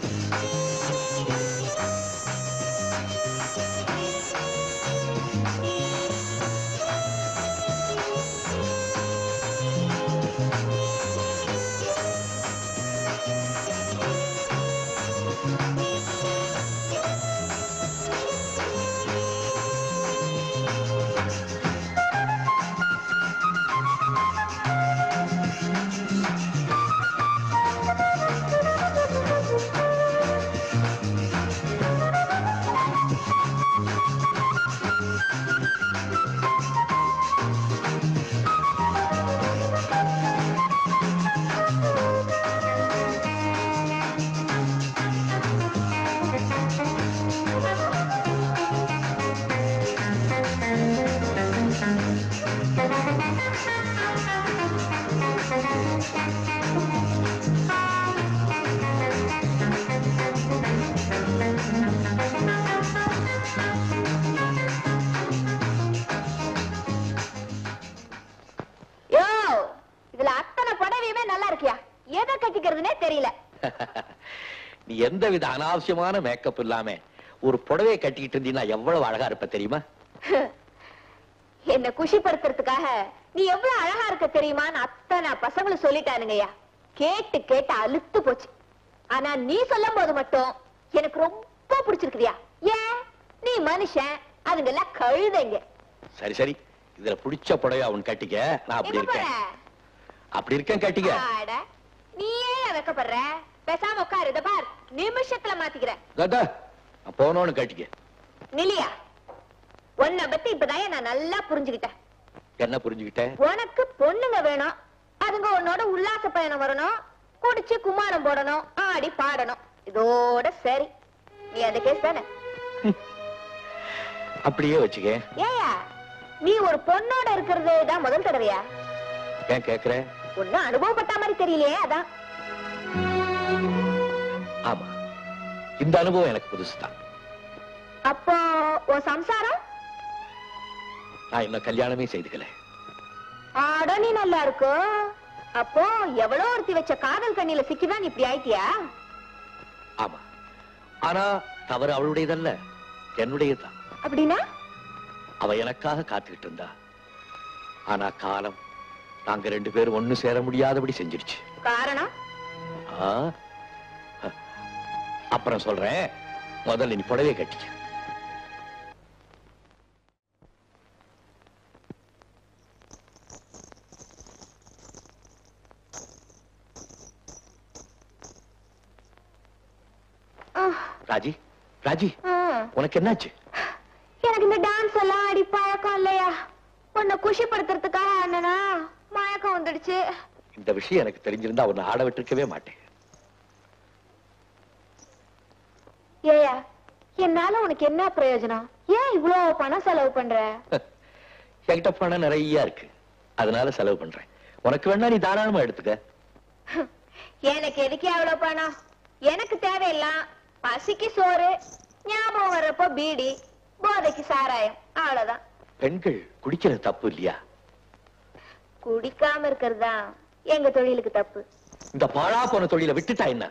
யோ இதுல அத்தனை புடவையுமே நல்லா இருக்கியா எதை கட்டிக்கிறதுனே தெரியல நீ எந்தவித அனாவசியமான மேக்கப் இல்லாம ஒரு புடவையை கட்டிக்கிட்டு இருந்தீங்கன்னா எவ்வளவு அழகா இருப்ப தெரியுமா என்ன குஷிப்படுத்துறதுக்காக நீ எவ்வளவு அழகா இருக்க தெரியுமான்னு அத்தனை பசங்களும் சொல்லிட்டானுங்கய்யா கேட்டு கேட்டு அலுத்து போச்சு ஆனா நீ சொல்லும் போது மட்டும் எனக்கு ரொம்ப பிடிச்சிருக்குதியா ஏன் நீ மனுஷன் அதுங்க எல்லாம் கழுதைங்க சரி சரி இதுல பிடிச்ச புடவை அவன் கட்டிக்க நான் அப்படி எங்க போற இருக்கேன் அப்படி இருக்கேன் கட்டிக்க ஆட, நீ ஏன் வெக்கப்படுற பேசாம உட்காரு இத பார் நிமிஷத்துல மாத்திக்கிறேன் தாத்தா, நான் போனோன்னு கட்டிக்க நிலியா உன்னை பத்தி இப்பதான் நான் நல்லா புரிஞ்சுக்கிட்டேன் என்ன புரிஞ்சுக்கிட்டேன் உனக்கு பொண்ணுங்க வேணும் அதுங்க உன்னோட உல்லாச பயணம் வரணும் குடிச்சு கும்மாரம் போடணும் ஆடி பாடணும் இதோட சரி நீ அந்த கேஸ் தானே அப்படியே வச்சுக்க ஏயா நீ ஒரு பொண்ணோட இருக்கிறது தான் முதல் தடவையா ஏன் கேக்குற ஒன்னும் அனுபவப்பட்ட மாதிரி தெரியலையே அதான் ஆமா இந்த அனுபவம் எனக்கு புதுசுதான் அப்போ உன் சம்சாரம் நான் இன்னும் கல்யாணமே செய்துக்கல ஆட நீ நல்லா இருக்கோ அப்போ எவ்வளவு ஒருத்தி வச்ச காதல் கண்ணில சிக்கிதான் நீ இப்படி ஆயிட்டியா ஆமா ஆனா தவறு அவளுடையதல்ல என்னுடையதுதான் அப்படின்னா அவ எனக்காக காத்துக்கிட்டு இருந்தா ஆனா காலம் நாங்க ரெண்டு பேரும் ஒண்ணு சேர முடியாதபடி செஞ்சிருச்சு காரணம் ஆ? அப்புறம் சொல்றேன் முதல்ல நீ புடவை கட்டிக்க ஆஹ், ராஜி ராஜி ஆஹ். உனக்கு என்னாச்சு எனக்கு இந்த டான்ஸ் எல்லாம் அடி பழக்கம் இல்லையா உன்னை குஷிப்படுத்துறதுக்காக அண்ணனா மயக்கம் வந்துடுச்சு இந்த விஷயம் எனக்கு தெரிஞ்சிருந்தா உன்னை ஆட விட்டுருக்கவே மாட்டேன் ஏயா என்னால உனக்கு என்ன பிரயோஜனம் ஏன் இவ்வளவு பணம் செலவு பண்ற என்கிட்ட பணம் நிறைய இருக்கு அதனால செலவு பண்றேன் உனக்கு வேணா நீ தாராளமா எடுத்துக்க எனக்கு எதுக்கு அவ்வளவு பணம் எனக்கு தேவையில்லாம் பசிக்கு சோறு ஞாபகம் வர்றப்போ பீடி போதைக்கு சாராயம் அவ்வளவுதான் பெண்கள் குடிக்கிறது தப்பு இல்லையா குடிக்காம இருக்கிறது தான் எங்க தொழிலுக்கு தப்பு இந்த பாழா போன தொழிலை விட்டுட்டா என்ன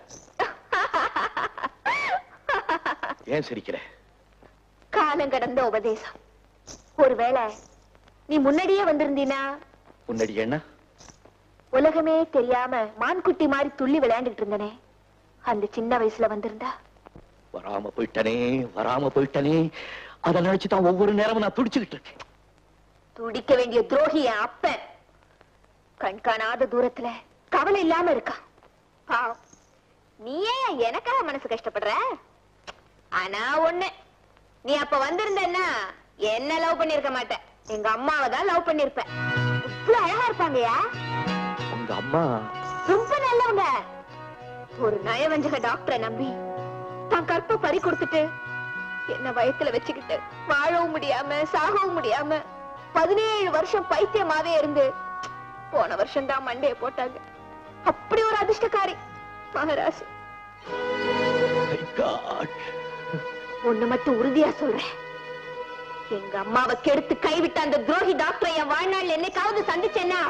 ஏன் சிரிக்கிற காலம் கடந்த உபதேசம் ஒருவேளை நீ முன்னாடியே வந்திருந்தீனா முன்னாடி என்ன உலகமே தெரியாம மான்குட்டி மாதிரி துள்ளி விளையாண்டுட்டு இருந்தனே அந்த சின்ன வயசுல வந்திருந்தா வராம போயிட்டனே வராம போயிட்டனே அதை நினைச்சுதான் ஒவ்வொரு நேரமும் நான் துடிச்சுக்கிட்டு இருக்கேன் துடிக்க வேண்டிய துரோகி என் அப்பன் கண் காணாத தூரத்துல கவலை இல்லாம இருக்கான் பாவம் நீ ஏன் எனக்காக மனசு கஷ்டப்படுற ஆனா ஒண்ணு நீ அப்ப வந்திருந்தன்னா என்ன லவ் பண்ணிருக்க மாட்ட எங்க அம்மாவை தான் லவ் பண்ணிருப்ப இவ்வளவு அழகா இருப்பாங்கயா உங்க அம்மா ரொம்ப நல்லவங்க ஒரு நயவஞ்சக டாக்டரை நம்பி தான் கற்ப பறி கொடுத்துட்டு என்ன வயத்துல வச்சுக்கிட்டு வாழவும் முடியாம சாகவும் முடியாம பதினேழு வருஷம் பைத்தியமாவே இருந்து போன வருஷம் தான் மண்டைய போட்டாங்க அப்படி ஒரு அதிர்ஷ்டக்காரி மகராசி My God. ஒண்ணு மட்டும் உறுதியா சொல்றேன் எங்க அம்மாவை கெடுத்து கைவிட்ட அந்த துரோகி டாக்டரை என் வாழ்நாள் என்னைக்காவது சந்திச்சேன்னா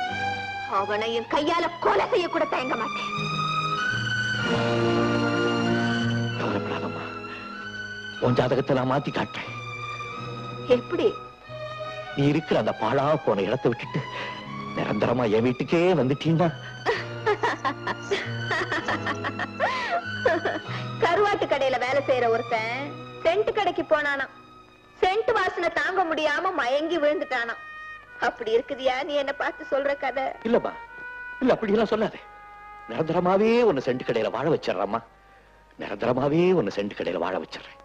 அவனை என் கையால கொலை செய்ய கூட தயங்க மாட்டேன் உன் ஜாதகத்தை நான் மாத்தி காட்டுறேன் எப்படி நீ இருக்கிற அந்த பாழா போன இடத்தை விட்டுட்டு நிரந்தரமா என் வீட்டுக்கே வந்துட்டீங்கன்னா கருவாட்டு கடையில வேலை செய்யற ஒருத்தன் சென்ட் கடைக்கு போனானாம் சென்ட் வாசனை தாங்க முடியாம மயங்கி விழுந்துட்டானாம் அப்படி இருக்குதியா நீ என்ன பார்த்து சொல்ற கதை இல்லம்மா இல்ல அப்படி எல்லாம் சொல்லாதே நிரந்தரமாவே உன்னை செண்டு கடையில வாழ வச்சிடறம்மா நிரந்தரமாவே உன்னை செண்டு கடையில வாழ வச்சிடுறேன்